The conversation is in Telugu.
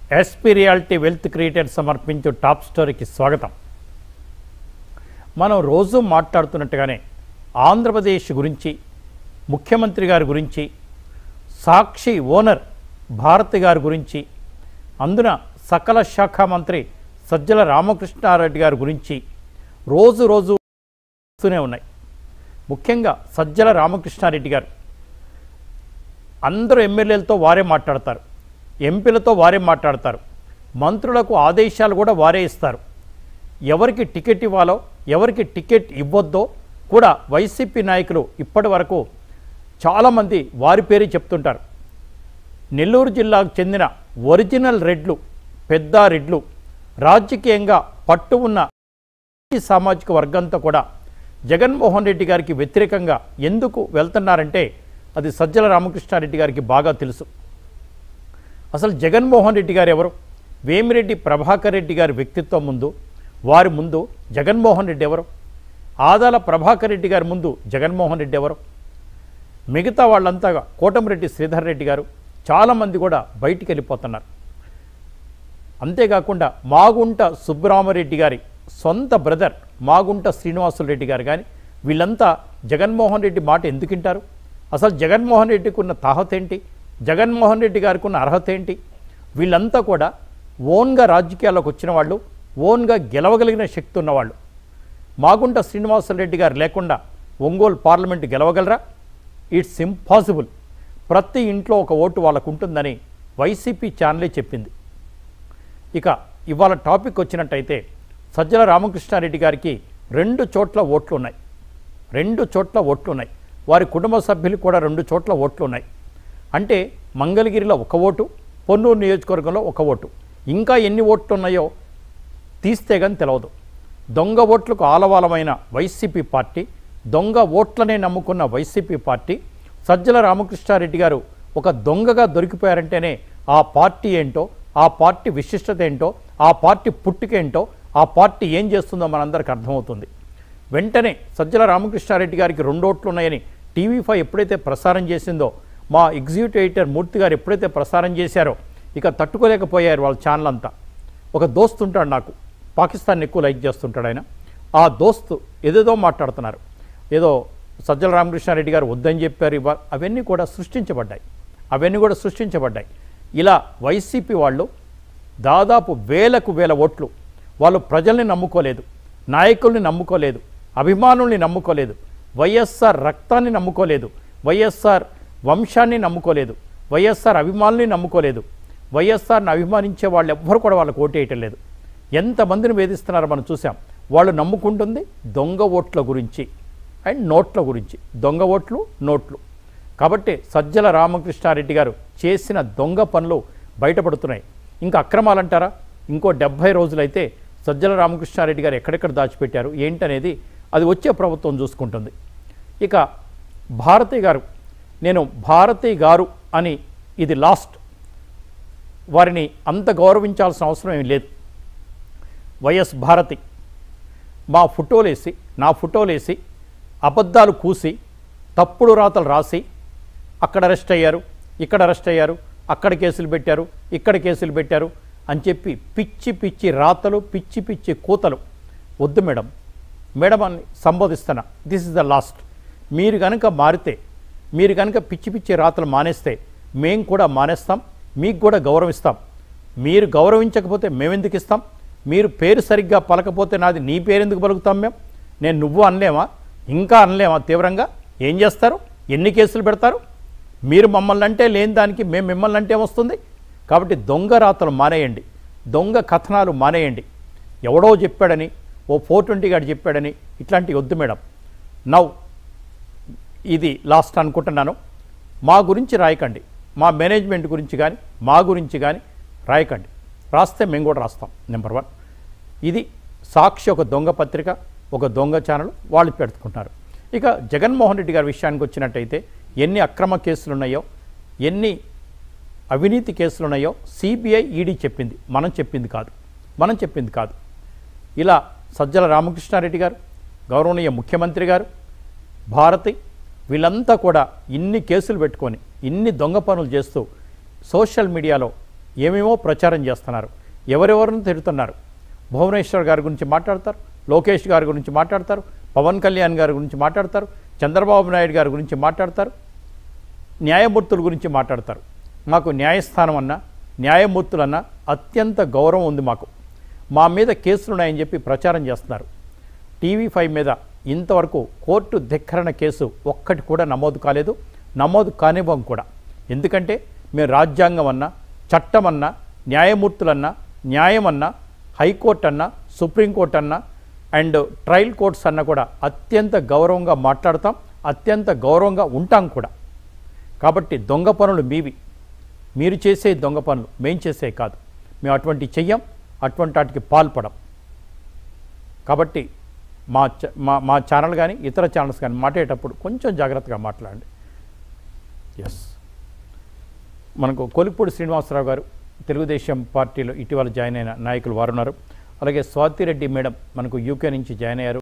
ఎస్పీ రియాలిటీ వెల్త్ క్రియేటర్ సమర్పించు టాప్ స్టోరీకి స్వాగతం మనం రోజు మాట్లాడుతున్నట్టుగానే ఆంధ్రప్రదేశ్ గురించి ముఖ్యమంత్రి గారి గురించి సాక్షి ఓనర్ భారతి గారి గురించి అందున సకల శాఖ మంత్రి సజ్జల రామకృష్ణారెడ్డి గారి గురించి రోజు రోజు వస్తూనే ఉన్నాయి ముఖ్యంగా సజ్జల రామకృష్ణారెడ్డి గారు అందరూ ఎమ్మెల్యేలతో వారే మాట్లాడతారు ఎంపీలతో వారే మాట్లాడతారు మంత్రులకు ఆదేశాలు కూడా వారే ఇస్తారు ఎవరికి టికెట్ ఇవ్వాలో ఎవరికి టికెట్ ఇవ్వద్దో కూడా వైసీపీ నాయకులు ఇప్పటి వరకు చాలామంది వారి పేరే చెప్తుంటారు నెల్లూరు జిల్లాకు చెందిన ఒరిజినల్ రెడ్లు పెద్ద రెడ్లు రాజకీయంగా పట్టు ఉన్న ఈ సామాజిక వర్గంతో కూడా జగన్మోహన్ రెడ్డి గారికి వ్యతిరేకంగా ఎందుకు వెళ్తున్నారంటే అది సజ్జల రామకృష్ణారెడ్డి గారికి బాగా తెలుసు అసలు జగన్మోహన్ రెడ్డి గారు ఎవరు వేమిరెడ్డి ప్రభాకర్ రెడ్డి గారి వ్యక్తిత్వం ముందు వారి ముందు జగన్మోహన్ రెడ్డి ఎవరు ఆదాల ప్రభాకర్ రెడ్డి గారి ముందు జగన్మోహన్ రెడ్డి ఎవరు మిగతా వాళ్ళంతా కోటమిరెడ్డి శ్రీధర్ రెడ్డి గారు చాలామంది కూడా బయటికి వెళ్ళిపోతున్నారు అంతేకాకుండా మాగుంట సుబ్బరామరెడ్డి గారి సొంత బ్రదర్ మాగుంట శ్రీనివాసులు రెడ్డి గారు కానీ వీళ్ళంతా జగన్మోహన్ రెడ్డి మాట ఎందుకు వింటారు అసలు జగన్మోహన్ రెడ్డికి ఉన్న తాహత ఏంటి జగన్మోహన్ రెడ్డి గారికి ఉన్న అర్హత ఏంటి వీళ్ళంతా కూడా ఓన్గా రాజకీయాల్లోకి వచ్చిన వాళ్ళు ఓన్గా గెలవగలిగిన శక్తి ఉన్నవాళ్ళు మాగుంట శ్రీనివాసులు రెడ్డి గారు లేకుండా ఒంగోలు పార్లమెంట్ గెలవగలరా ఇట్స్ ఇంపాసిబుల్ ప్రతి ఇంట్లో ఒక ఓటు వాళ్ళకు ఉంటుందని వైసీపీ ఛానలే చెప్పింది ఇక ఇవాళ టాపిక్ వచ్చినట్టయితే సజ్జల రామకృష్ణారెడ్డి గారికి రెండు చోట్ల ఓట్లు ఉన్నాయి రెండు చోట్ల ఓట్లు ఉన్నాయి వారి కుటుంబ సభ్యులు కూడా రెండు చోట్ల ఓట్లు ఉన్నాయి అంటే మంగళగిరిలో ఒక ఓటు పొన్నూరు నియోజకవర్గంలో ఒక ఓటు ఇంకా ఎన్ని ఓట్లు ఉన్నాయో తీస్తే కానీ తెలవదు దొంగ ఓట్లకు ఆలవాలమైన వైసీపీ పార్టీ దొంగ ఓట్లనే నమ్ముకున్న వైసీపీ పార్టీ సజ్జల రామకృష్ణారెడ్డి గారు ఒక దొంగగా దొరికిపోయారంటేనే ఆ పార్టీ ఏంటో ఆ పార్టీ విశిష్టత ఏంటో ఆ పార్టీ పుట్టుకేంటో ఆ పార్టీ ఏం చేస్తుందో మనందరికి అర్థమవుతుంది వెంటనే సజ్జల రామకృష్ణారెడ్డి గారికి రెండు ఓట్లు ఉన్నాయని టీవీ ఫైవ్ ఎప్పుడైతే ప్రసారం చేసిందో మా ఎగ్జిక్యూటివ్ ఎడిటర్ మూర్తి గారు ఎప్పుడైతే ప్రసారం చేశారో ఇక తట్టుకోలేకపోయారు వాళ్ళ ఛానల్ అంతా ఒక దోస్తు ఉంటాడు నాకు పాకిస్తాన్ ఎక్కువ లైక్ చేస్తుంటాడు ఆయన ఆ దోస్తు ఏదేదో మాట్లాడుతున్నారు ఏదో సజ్జల రామకృష్ణారెడ్డి గారు వద్దని చెప్పారు ఇవా అవన్నీ కూడా సృష్టించబడ్డాయి అవన్నీ కూడా సృష్టించబడ్డాయి ఇలా వైసీపీ వాళ్ళు దాదాపు వేలకు వేల ఓట్లు వాళ్ళు ప్రజల్ని నమ్ముకోలేదు నాయకుల్ని నమ్ముకోలేదు అభిమానుల్ని నమ్ముకోలేదు వైఎస్ఆర్ రక్తాన్ని నమ్ముకోలేదు వైఎస్ఆర్ వంశాన్ని నమ్ముకోలేదు వైఎస్ఆర్ అభిమానుల్ని నమ్ముకోలేదు వైఎస్ఆర్ని అభిమానించే వాళ్ళు ఎవ్వరు కూడా వాళ్ళకు ఓటేయటం లేదు ఎంతమందిని వేధిస్తున్నారో మనం చూసాం వాళ్ళు నమ్ముకుంటుంది దొంగ ఓట్ల గురించి అండ్ నోట్ల గురించి దొంగ ఓట్లు నోట్లు కాబట్టి సజ్జల రామకృష్ణారెడ్డి గారు చేసిన దొంగ పనులు బయటపడుతున్నాయి ఇంకా అక్రమాలంటారా ఇంకో డెబ్భై రోజులైతే సజ్జల రామకృష్ణారెడ్డి గారు ఎక్కడెక్కడ దాచిపెట్టారు ఏంటనేది అది వచ్చే ప్రభుత్వం చూసుకుంటుంది ఇక భారతి గారు నేను భారతి గారు అని ఇది లాస్ట్ వారిని అంత గౌరవించాల్సిన అవసరం ఏం లేదు వైఎస్ భారతి మా ఫోటోలేసి నా ఫోటోలేసి అబద్ధాలు కూసి తప్పుడు రాతలు రాసి అక్కడ అరెస్ట్ అయ్యారు ఇక్కడ అరెస్ట్ అయ్యారు అక్కడ కేసులు పెట్టారు ఇక్కడ కేసులు పెట్టారు అని చెప్పి పిచ్చి పిచ్చి రాతలు పిచ్చి పిచ్చి కూతలు వద్దు మేడం మేడం అని సంబోధిస్తున్నా దిస్ ఇస్ ద లాస్ట్ మీరు కనుక మారితే మీరు కనుక పిచ్చి పిచ్చి రాతలు మానేస్తే మేము కూడా మానేస్తాం మీకు కూడా గౌరవిస్తాం మీరు గౌరవించకపోతే మేమెందుకు ఇస్తాం మీరు పేరు సరిగ్గా పలకపోతే నాది నీ పేరు ఎందుకు పలుకుతాం మేము నేను నువ్వు అనలేమా ఇంకా అనలేమా తీవ్రంగా ఏం చేస్తారు ఎన్ని కేసులు పెడతారు మీరు మమ్మల్ని అంటే లేని దానికి మేము మిమ్మల్ని అంటే వస్తుంది కాబట్టి దొంగ రాతలు మానేయండి దొంగ కథనాలు మానేయండి ఎవడో చెప్పాడని ఓ ఫోర్ ట్వంటీ గారు చెప్పాడని ఇట్లాంటివి వద్దు మేడం నవ్ ఇది లాస్ట్ అనుకుంటున్నాను మా గురించి రాయకండి మా మేనేజ్మెంట్ గురించి కానీ మా గురించి కానీ రాయకండి రాస్తే మేము కూడా రాస్తాం నెంబర్ వన్ ఇది సాక్షి ఒక దొంగ పత్రిక ఒక దొంగ ఛానల్ వాళ్ళు పెట్టుకుంటున్నారు ఇక జగన్మోహన్ రెడ్డి గారి విషయానికి వచ్చినట్టయితే ఎన్ని అక్రమ కేసులు ఉన్నాయో ఎన్ని అవినీతి కేసులు ఉన్నాయో సిబిఐ ఈడీ చెప్పింది మనం చెప్పింది కాదు మనం చెప్పింది కాదు ఇలా సజ్జల రామకృష్ణారెడ్డి గారు గౌరవనీయ ముఖ్యమంత్రి గారు భారతి వీళ్ళంతా కూడా ఇన్ని కేసులు పెట్టుకొని ఇన్ని దొంగ పనులు చేస్తూ సోషల్ మీడియాలో ఏమేమో ప్రచారం చేస్తున్నారు ఎవరెవరిని తిడుతున్నారు భువనేశ్వర్ గారి గురించి మాట్లాడతారు లోకేష్ గారి గురించి మాట్లాడతారు పవన్ కళ్యాణ్ గారి గురించి మాట్లాడతారు చంద్రబాబు నాయుడు గారి గురించి మాట్లాడతారు న్యాయమూర్తుల గురించి మాట్లాడతారు మాకు న్యాయస్థానం అన్నా న్యాయమూర్తులన్నా అత్యంత గౌరవం ఉంది మాకు మా మీద కేసులు ఉన్నాయని చెప్పి ప్రచారం చేస్తున్నారు టీవీ ఫైవ్ మీద ఇంతవరకు కోర్టు ధిక్కరణ కేసు ఒక్కటి కూడా నమోదు కాలేదు నమోదు కానివ్వం కూడా ఎందుకంటే మేము రాజ్యాంగం అన్నా చట్టం అన్నా న్యాయమూర్తులన్నా న్యాయం అన్నా హైకోర్టు అన్నా సుప్రీంకోర్టు అన్నా అండ్ ట్రయల్ కోర్ట్స్ అన్నా కూడా అత్యంత గౌరవంగా మాట్లాడతాం అత్యంత గౌరవంగా ఉంటాం కూడా కాబట్టి దొంగ పనులు మీవి మీరు చేసే దొంగ పనులు మేం చేసే కాదు మేము అటువంటి చెయ్యం అటువంటి వాటికి పాల్పడం కాబట్టి మా చ- మా మా ఛానల్ కానీ ఇతర ఛానల్స్ కానీ మాట్లాడేటప్పుడు కొంచెం జాగ్రత్తగా మాట్లాడండి ఎస్ మనకు కొలిపూడి శ్రీనివాసరావు గారు తెలుగుదేశం పార్టీలో ఇటీవల జాయిన్ అయిన నాయకులు వారు ఉన్నారు అలాగే స్వాతిరెడ్డి మేడం మనకు యూకే నుంచి జాయిన్ అయ్యారు